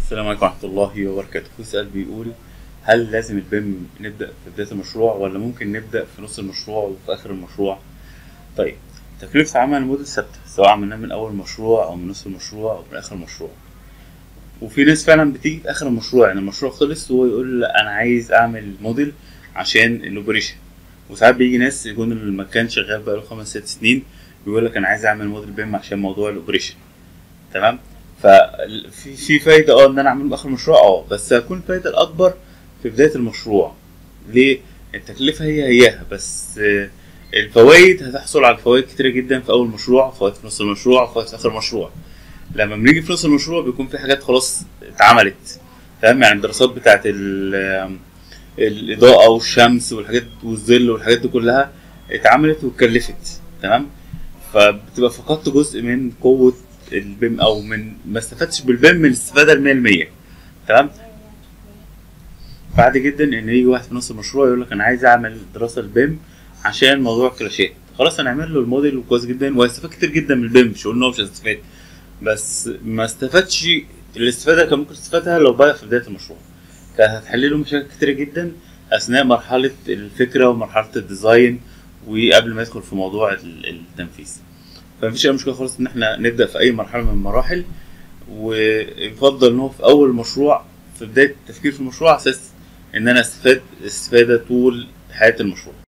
السلام عليكم ورحمة الله وبركاته في سؤال بيقول هل لازم البيم نبدأ في بداية المشروع ولا ممكن نبدأ في نص المشروع وفي آخر المشروع طيب تكلفة عمل الموديل ثابتة سواء عملناه من أول مشروع أو من نص المشروع أو من آخر المشروع وفي ناس فعلا بتيجي في آخر المشروع يعني المشروع خلص وهو يقول لا أنا عايز أعمل موديل عشان الأوبريشن وساعات بيجي ناس يكون المكان شغال بقاله خمس ست سنين بيقول لك أنا عايز أعمل موديل بيم عشان موضوع الأوبريشن تمام ففي في فايده اه ان انا اعمله اخر المشروع اه بس هتكون الفايده الاكبر في بدايه المشروع ليه التكلفه هي هياها بس آه، الفوائد هتحصل على فوائد كتيره جدا في اول مشروع فوائد في نص المشروع فوائد في اخر المشروع لما بنيجي في نص المشروع بيكون في حاجات خلاص اتعملت تمام يعني الدراسات بتاعت ال- الاضاءه والشمس والحاجات والظل والحاجات دي كلها اتعملت واتكلفت تمام فبتبقى فقدت جزء من قوه البيم او من ما استفدتش بالبيم من الاستفاده ال 100% تمام بعد جدا ان يجي واحد في نص المشروع يقول لك انا عايز اعمل دراسه البيم عشان موضوع الكلاشات خلاص هنعمل له الموديل كويس جدا وهيستفاد كتير جدا من البيم مش هقول ان هو مش هيستفاد بس ما استفادش الاستفاده كان ممكن تستفادها لو بقى في بدايه المشروع كانت هتحل له مشاكل كتيره جدا اثناء مرحله الفكره ومرحله الديزاين وقبل ما يدخل في موضوع ال- التنفيذ فمفيش اي مشكله خالص ان احنا نبدا في اي مرحله من المراحل ويفضل ان هو في اول مشروع في بدايه التفكير في المشروع على اساس ان انا استفاد استفاده طول حياه المشروع